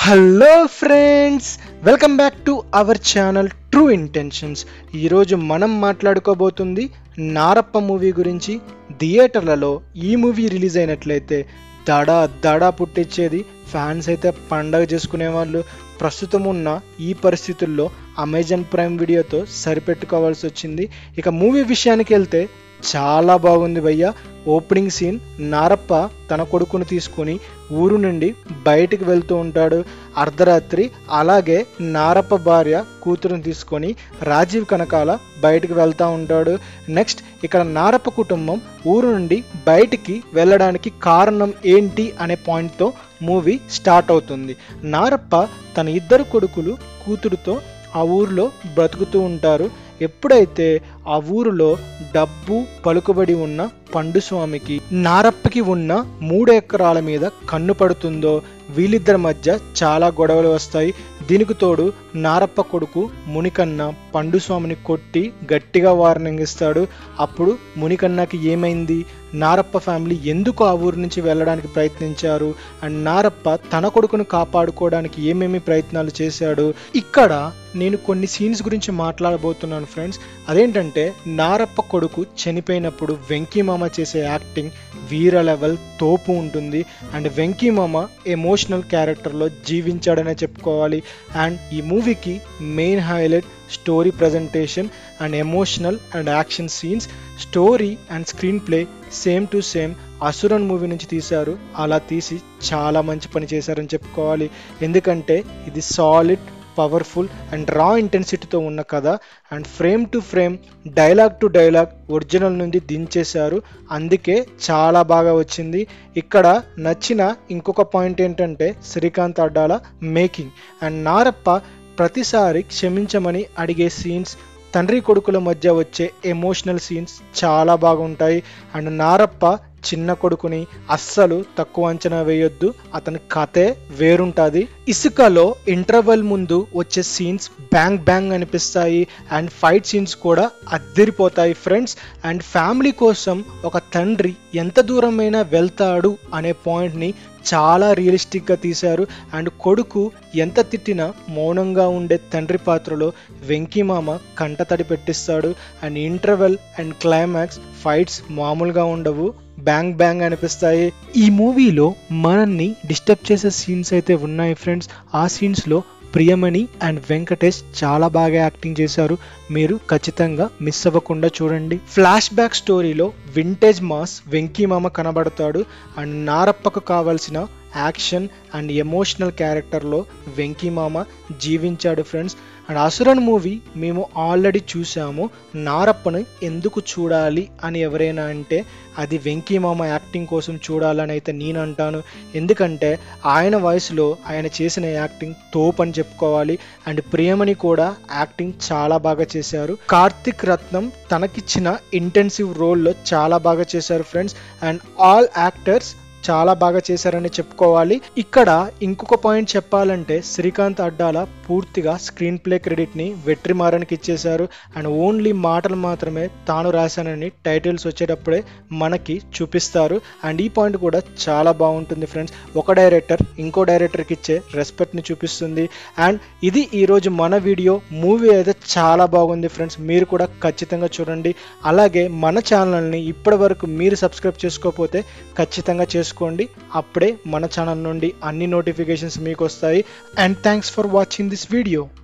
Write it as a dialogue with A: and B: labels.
A: hello friends welcome back to our channel true intentions ఈరోజు మనం మాట్లాడుకోబోతుంది Narappa movie గురించి థియేటర్లలో ఈ మూవీ రిలీజ్ అయినట్లయితే దడా దడా పుట్టించేది ఫ్యాన్స్ అయితే పండగ చేసుకునే వాళ్ళు ప్రస్తుతం ఉన్న ఈ పరిస్థితుల్లో అమెజాన్ ప్రైమ్ వీడియోతో సరిపెట్టుకోవాల్సి వచ్చింది ఇక మూవీ విషయానికి వెళ్తే చాలా బాగుంది భయ్య ఓపెనింగ్ సీన్ నారప్ప తన కొడుకును తీసుకొని ఊరు నుండి బయటికి వెళ్తూ ఉంటాడు అర్ధరాత్రి అలాగే నారప్ప భార్య కూతురుని తీసుకొని రాజీవ్ కనకాల బయటికి వెళ్తూ ఉంటాడు నెక్స్ట్ ఇక్కడ నారప్ప కుటుంబం ఊరు నుండి బయటికి వెళ్ళడానికి కారణం ఏంటి అనే పాయింట్తో మూవీ స్టార్ట్ అవుతుంది నారప్ప తన ఇద్దరు కొడుకులు కూతురుతో ఆ ఊరిలో బ్రతుకుతూ ఉంటారు ఎప్పుడైతే ఆ ఊరిలో డబ్బు పలుకుబడి ఉన్న పండుస్వామికి నారప్పకి ఉన్న మూడు ఎకరాల మీద కన్ను పడుతుందో వీళ్ళిద్దరి మధ్య చాలా గొడవలు వస్తాయి దీనికి తోడు నారప్ప కొడుకు మునికన్న పండుస్వామిని కొట్టి గట్టిగా వార్నింగ్ ఇస్తాడు అప్పుడు మునికన్నకి ఏమైంది నారప్ప ఫ్యామిలీ ఎందుకు ఆ ఊరు నుంచి వెళ్ళడానికి ప్రయత్నించారు అండ్ నారప్ప తన కొడుకును కాపాడుకోవడానికి ఏమేమి ప్రయత్నాలు చేశాడు ఇక్కడ నేను కొన్ని సీన్స్ గురించి మాట్లాడబోతున్నాను ఫ్రెండ్స్ అదేంటంటే నారప్ప కొడుకు చనిపోయినప్పుడు వెంకీమామ చేసే యాక్టింగ్ వీర లెవెల్ తోపు ఉంటుంది అండ్ వెంకీమామ ఎమోషనల్ క్యారెక్టర్లో జీవించాడనే చెప్పుకోవాలి అండ్ ఈ మూవీకి main highlight story presentation and emotional and action scenes story and screenplay same to same Asuran movie నుంచి తీశారు అలా తీసి చాలా మంచి పని చేశారని చెప్పుకోవాలి ఎందుకంటే ఇది సాలిడ్ పవర్ఫుల్ అండ్ రా ఇంటెన్సిటీతో ఉన్న కథ and frame to frame dialogue to dialogue original నుండి దించేశారు అందుకే చాలా బాగా వచ్చింది ఇక్కడ నచ్చిన ఇంకొక పాయింట్ ఏంటంటే శ్రీకాంత్ అడ్డాల మేకింగ్ అండ్ నారప్ప ప్రతిసారి క్షమించమని అడిగే సీన్స్ తండ్రి కొడుకుల మధ్య వచ్చే ఎమోషనల్ సీన్స్ చాలా బాగుంటాయి అండ్ నారప్ప చిన్న కొడుకుని అస్సలు తక్కువ అంచనా వేయొద్దు అతని కథే వేరుంటుంది ఇసుకలో ఇంటర్వెల్ ముందు వచ్చే సీన్స్ బ్యాంగ్ బ్యాంగ్ అనిపిస్తాయి అండ్ ఫైట్ సీన్స్ కూడా అద్దరిపోతాయి ఫ్రెండ్స్ అండ్ ఫ్యామిలీ కోసం ఒక తండ్రి ఎంత దూరమైనా వెళ్తాడు అనే పాయింట్ని చాలా రియలిస్టిక్గా తీశారు అండ్ కొడుకు ఎంత తిట్టినా మౌనంగా ఉండే తండ్రి పాత్రలో వెంకీమామ కంటతడి పెట్టిస్తాడు and interval and climax fights మామూలుగా ఉండవు బ్యాంగ్ బ్యాంగ్ అనిపిస్తాయి ఈ మూవీలో మనల్ని డిస్టర్బ్ చేసే సీన్స్ అయితే ఉన్నాయి ఫ్రెండ్స్ ఆ సీన్స్లో ప్రియమణి అండ్ వెంకటేష్ చాలా బాగా యాక్టింగ్ చేశారు మీరు ఖచ్చితంగా మిస్ అవ్వకుండా చూడండి ఫ్లాష్ బ్యాక్ స్టోరీలో వింటేజ్ మాస్ వెంకీమామ కనబడతాడు అండ్ నారప్పకు కావాల్సిన యాక్షన్ అండ్ ఎమోషనల్ క్యారెక్టర్లో వెంకీమామ జీవించాడు ఫ్రెండ్స్ అండ్ అసురన్ మూవీ మేము ఆల్రెడీ చూసాము నారప్పను ఎందుకు చూడాలి అని ఎవరైనా అంటే అది వెంకీమామ యాక్టింగ్ కోసం చూడాలని అయితే నేను అంటాను ఎందుకంటే ఆయన వయసులో ఆయన చేసిన యాక్టింగ్ తోపు అని చెప్పుకోవాలి అండ్ ప్రియమణి కూడా యాక్టింగ్ చాలా బాగా చేశారు కార్తిక్ రత్నం తనకిచ్చిన ఇంటెన్సివ్ రోల్లో చాలా బాగా చేశారు ఫ్రెండ్స్ అండ్ ఆల్ యాక్టర్స్ చాలా బాగా చేశారని చెప్పుకోవాలి ఇక్కడ ఇంకొక పాయింట్ చెప్పాలంటే శ్రీకాంత్ అడ్డాల పూర్తిగా స్క్రీన్ ప్లే క్రెడిట్ని వెట్రిమారన్కి ఇచ్చేశారు అండ్ ఓన్లీ మాటలు మాత్రమే తాను రాశానని టైటిల్స్ వచ్చేటప్పుడే మనకి చూపిస్తారు అండ్ ఈ పాయింట్ కూడా చాలా బాగుంటుంది ఫ్రెండ్స్ ఒక డైరెక్టర్ ఇంకో డైరెక్టర్కి ఇచ్చే రెస్పెక్ట్ని చూపిస్తుంది అండ్ ఇది ఈరోజు మన వీడియో మూవీ అయితే చాలా బాగుంది ఫ్రెండ్స్ మీరు కూడా ఖచ్చితంగా చూడండి అలాగే మన ఛానల్ని ఇప్పటి వరకు మీరు సబ్స్క్రైబ్ చేసుకోకపోతే ఖచ్చితంగా చేసుకోండి చేసుకోండి అప్పుడే మన ఛానల్ నుండి అన్ని నోటిఫికేషన్స్ మీకు వస్తాయి and thanks for watching this video